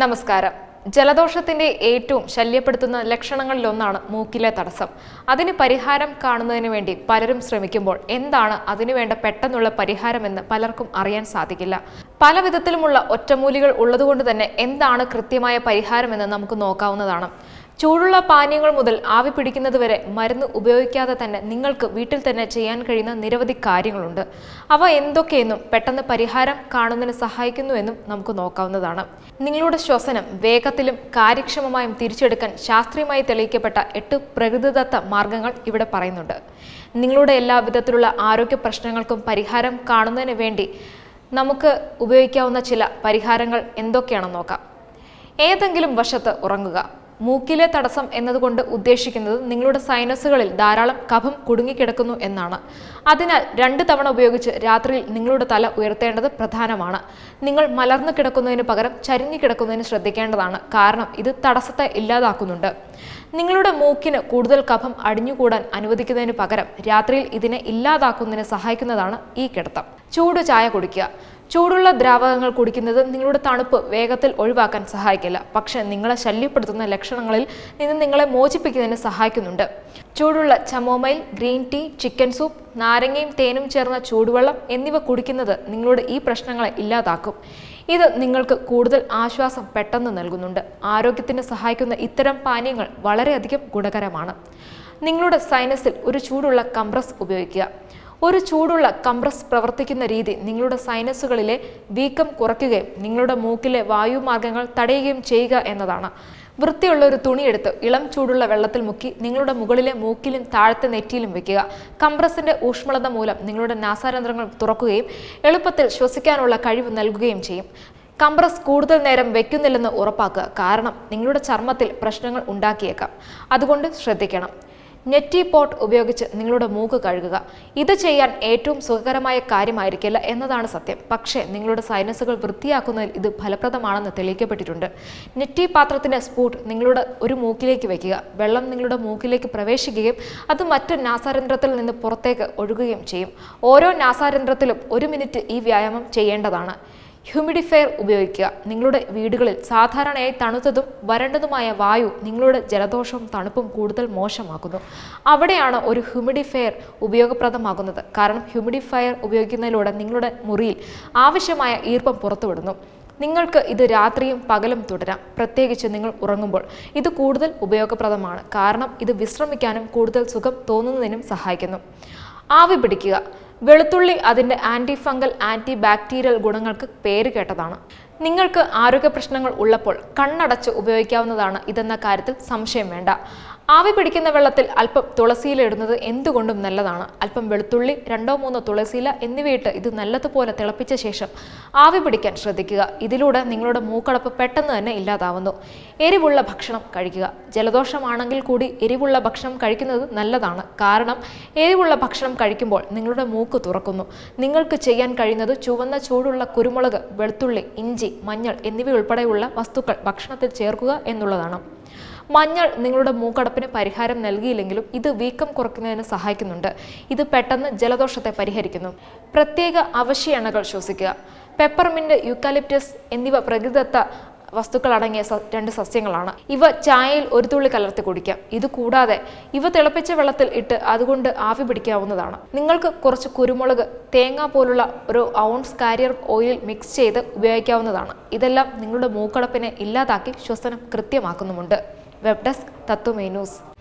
നമസ്കാരം ജലദോഷത്തിന്റെ ഏറ്റവും ശല്യപ്പെടുത്തുന്ന ലക്ഷണങ്ങളിലൊന്നാണ് മൂക്കിലെ തടസ്സം അതിന് പരിഹാരം കാണുന്നതിന് വേണ്ടി പലരും ശ്രമിക്കുമ്പോൾ എന്താണ് അതിനുവേണ്ട പെട്ടെന്നുള്ള പരിഹാരമെന്ന് പലർക്കും അറിയാൻ സാധിക്കില്ല പല വിധത്തിലുമുള്ള ഒറ്റമൂലികൾ ഉള്ളതുകൊണ്ട് തന്നെ എന്താണ് കൃത്യമായ പരിഹാരമെന്ന് നമുക്ക് നോക്കാവുന്നതാണ് ചൂടുള്ള പാനീയങ്ങൾ മുതൽ ആവി പിടിക്കുന്നത് വരെ മരുന്ന് ഉപയോഗിക്കാതെ തന്നെ നിങ്ങൾക്ക് വീട്ടിൽ തന്നെ ചെയ്യാൻ കഴിയുന്ന നിരവധി കാര്യങ്ങളുണ്ട് അവ എന്തൊക്കെയെന്നും പെട്ടെന്ന് പരിഹാരം കാണുന്നതിന് സഹായിക്കുന്നുവെന്നും നമുക്ക് നോക്കാവുന്നതാണ് നിങ്ങളുടെ ശ്വസനം വേഗത്തിലും കാര്യക്ഷമമായും തിരിച്ചെടുക്കാൻ ശാസ്ത്രീയമായി തെളിയിക്കപ്പെട്ട എട്ട് പ്രകൃതിദത്ത മാർഗങ്ങൾ ഇവിടെ പറയുന്നുണ്ട് നിങ്ങളുടെ എല്ലാ വിധത്തിലുള്ള ആരോഗ്യ പ്രശ്നങ്ങൾക്കും പരിഹാരം കാണുന്നതിന് വേണ്ടി നമുക്ക് ഉപയോഗിക്കാവുന്ന ചില പരിഹാരങ്ങൾ എന്തൊക്കെയാണെന്ന് നോക്കാം ഏതെങ്കിലും വശത്ത് ഉറങ്ങുക മൂക്കിലെ തടസ്സം എന്നതുകൊണ്ട് ഉദ്ദേശിക്കുന്നത് നിങ്ങളുടെ സൈനസുകളിൽ ധാരാളം കഫം കുടുങ്ങിക്കിടക്കുന്നു എന്നാണ് അതിനാൽ രണ്ട് തവണ ഉപയോഗിച്ച് രാത്രിയിൽ നിങ്ങളുടെ തല ഉയർത്തേണ്ടത് പ്രധാനമാണ് നിങ്ങൾ മലർന്നു കിടക്കുന്നതിന് പകരം ചരിഞ്ഞു കിടക്കുന്നതിന് ശ്രദ്ധിക്കേണ്ടതാണ് കാരണം ഇത് തടസ്സത്തെ ഇല്ലാതാക്കുന്നുണ്ട് നിങ്ങളുടെ മൂക്കിന് കൂടുതൽ കഫം അടിഞ്ഞുകൂടാൻ അനുവദിക്കുന്നതിന് പകരം രാത്രിയിൽ ഇതിനെ ഇല്ലാതാക്കുന്നതിന് സഹായിക്കുന്നതാണ് ഈ കിടത്തം ചൂട് ചായ കുടിക്കുക ചൂടുള്ള ദ്രാവകങ്ങൾ കുടിക്കുന്നത് നിങ്ങളുടെ തണുപ്പ് വേഗത്തിൽ ഒഴിവാക്കാൻ സഹായിക്കില്ല പക്ഷെ നിങ്ങളെ ശല്യപ്പെടുത്തുന്ന ലക്ഷണങ്ങളിൽ നിന്ന് നിങ്ങളെ മോചിപ്പിക്കുന്നതിന് സഹായിക്കുന്നുണ്ട് ചൂടുള്ള chamomile green tea chicken soup നാരങ്ങയും തേനും ചേർന്ന ചൂടുവെള്ളം എന്നിവ കുടിക്കുന്നത് നിങ്ങളുടെ ഈ പ്രശ്നങ്ങളെ ഇല്ലാതാക്കും ഇത് നിങ്ങൾക്ക് കൂടുതൽ ആശ്വാസം പെട്ടെന്ന് നൽകുന്നുണ്ട് ആരോഗ്യത്തിന് സഹായിക്കുന്ന ഇത്തരം പാനീയങ്ങൾ വളരെയധികം ഗുണകരമാണ് നിങ്ങളുടെ സൈനസിൽ ഒരു ചൂടുള്ള കംപ്രസ് ഉപയോഗിക്കുക ഒരു ചൂടുള്ള കംപ്രസ് പ്രവർത്തിക്കുന്ന രീതി നിങ്ങളുടെ സൈനസുകളിലെ വീക്കം കുറയ്ക്കുകയും നിങ്ങളുടെ മൂക്കിലെ വായുമാർഗങ്ങൾ തടയുകയും ചെയ്യുക എന്നതാണ് വൃത്തിയുള്ള ഒരു തുണിയെടുത്ത് ഇളം ചൂടുള്ള വെള്ളത്തിൽ മുക്കി നിങ്ങളുടെ മുകളിലെ മൂക്കിലും താഴത്തെ നെറ്റിയിലും വെക്കുക കംപ്രസിന്റെ ഊഷ്മളത മൂലം നിങ്ങളുടെ നാസാരന്ധ്രങ്ങൾ തുറക്കുകയും എളുപ്പത്തിൽ ശ്വസിക്കാനുള്ള കഴിവ് നൽകുകയും ചെയ്യും കംപ്രസ് കൂടുതൽ നേരം വെക്കുന്നില്ലെന്ന് ഉറപ്പാക്കുക കാരണം നിങ്ങളുടെ ചർമ്മത്തിൽ പ്രശ്നങ്ങൾ ഉണ്ടാക്കിയേക്കാം അതുകൊണ്ട് ശ്രദ്ധിക്കണം നെറ്റി പോട്ട് ഉപയോഗിച്ച് നിങ്ങളുടെ മൂക്ക് കഴുകുക ഇത് ചെയ്യാൻ ഏറ്റവും സുഖകരമായ കാര്യമായിരിക്കില്ല എന്നതാണ് സത്യം പക്ഷേ നിങ്ങളുടെ സൈനസുകൾ വൃത്തിയാക്കുന്നതിൽ ഇത് ഫലപ്രദമാണെന്ന് തെളിയിക്കപ്പെട്ടിട്ടുണ്ട് നെറ്റി പാത്രത്തിന്റെ സ്പൂട്ട് നിങ്ങളുടെ ഒരു മൂക്കിലേക്ക് വയ്ക്കുക വെള്ളം നിങ്ങളുടെ മൂക്കിലേക്ക് പ്രവേശിക്കുകയും അത് മറ്റു നാസാരന്ധ്രത്തിൽ നിന്ന് പുറത്തേക്ക് ഒഴുകുകയും ചെയ്യും ഓരോ നാസാരന്ധ്രത്തിലും ഒരു മിനിറ്റ് ഈ വ്യായാമം ചെയ്യേണ്ടതാണ് ഹ്യൂമിഡിഫയർ ഉപയോഗിക്കുക നിങ്ങളുടെ വീടുകളിൽ സാധാരണയായി തണുത്തതും വരണ്ടതുമായ വായു നിങ്ങളുടെ ജലദോഷവും തണുപ്പും കൂടുതൽ മോശമാക്കുന്നു അവിടെയാണ് ഒരു ഹ്യൂമിഡിഫയർ ഉപയോഗപ്രദമാകുന്നത് കാരണം ഹ്യൂമിഡിഫയർ ഉപയോഗിക്കുന്നതിലൂടെ നിങ്ങളുടെ മുറിയിൽ ആവശ്യമായ ഈർപ്പം പുറത്തുവിടുന്നു നിങ്ങൾക്ക് ഇത് രാത്രിയും പകലും തുടരാം പ്രത്യേകിച്ച് നിങ്ങൾ ഉറങ്ങുമ്പോൾ ഇത് കൂടുതൽ ഉപയോഗപ്രദമാണ് കാരണം ഇത് വിശ്രമിക്കാനും കൂടുതൽ സുഖം തോന്നുന്നതിനും സഹായിക്കുന്നു ആവി പിടിക്കുക വെളുത്തുള്ളി അതിൻ്റെ ആൻറ്റി ഫംഗൽ ആൻറ്റി ബാക്ടീരിയൽ ഗുണങ്ങൾക്ക് പേര് കേട്ടതാണ് നിങ്ങൾക്ക് ആരോഗ്യ പ്രശ്നങ്ങൾ ഉള്ളപ്പോൾ കണ്ണടച്ച് ഉപയോഗിക്കാവുന്നതാണ് ഇതെന്ന കാര്യത്തിൽ സംശയം വേണ്ട ആവി പിടിക്കുന്ന വെള്ളത്തിൽ അല്പം തുളസിയില ഇടുന്നത് എന്തുകൊണ്ടും നല്ലതാണ് അല്പം വെളുത്തുള്ളി രണ്ടോ മൂന്നോ തുളസിയില എന്നിവയിട്ട് ഇത് നല്ലതുപോലെ തിളപ്പിച്ച ശേഷം ആവി പിടിക്കാൻ ശ്രദ്ധിക്കുക ഇതിലൂടെ നിങ്ങളുടെ മൂക്കടപ്പ് പെട്ടെന്ന് തന്നെ ഇല്ലാതാവുന്നു എരിവുള്ള ഭക്ഷണം കഴിക്കുക ജലദോഷമാണെങ്കിൽ കൂടി എരിവുള്ള ഭക്ഷണം കഴിക്കുന്നത് നല്ലതാണ് കാരണം എരിവുള്ള ഭക്ഷണം കഴിക്കുമ്പോൾ നിങ്ങളുടെ മൂക്ക് തുറക്കുന്നു നിങ്ങൾക്ക് ചെയ്യാൻ കഴിയുന്നത് ചുവന്ന ചൂടുള്ള കുരുമുളക് വെളുത്തുള്ളി ഇഞ്ചി മഞ്ഞൾ എന്നിവയുൾപ്പെടെയുള്ള വസ്തുക്കൾ ഭക്ഷണത്തിൽ ചേർക്കുക എന്നുള്ളതാണ് മഞ്ഞൾ നിങ്ങളുടെ മൂക്കടപ്പിന് പരിഹാരം നൽകിയില്ലെങ്കിലും ഇത് വീക്കം കുറയ്ക്കുന്നതിന് സഹായിക്കുന്നുണ്ട് ഇത് പെട്ടെന്ന് ജലദോഷത്തെ പരിഹരിക്കുന്നു പ്രത്യേക അവശ്യ എണ്ണകൾ ശ്വസിക്കുക പെപ്പർമിന്റ് യൂക്കാലിപ്റ്റസ് എന്നിവ പ്രകൃതിദത്ത വസ്തുക്കൾ അടങ്ങിയ സ- രണ്ട് സസ്യങ്ങളാണ് ഇവ ചായയിൽ ഒരു തുള്ളി കലർത്തി കുടിക്കാം ഇത് കൂടാതെ ഇവ തിളപ്പിച്ച വെള്ളത്തിൽ ഇട്ട് അതുകൊണ്ട് ആവി പിടിക്കാവുന്നതാണ് നിങ്ങൾക്ക് കുറച്ച് കുരുമുളക് തേങ്ങ പോലുള്ള ഒരു ഔൺസ് കാരിയർ ഓയിൽ മിക്സ് ചെയ്ത് ഉപയോഗിക്കാവുന്നതാണ് ഇതെല്ലാം നിങ്ങളുടെ മൂക്കടപ്പിനെ ഇല്ലാതാക്കി ശ്വസനം കൃത്യമാക്കുന്നുമുണ്ട് വെബ് ഡെസ്ക് തത്വമേ ന്യൂസ്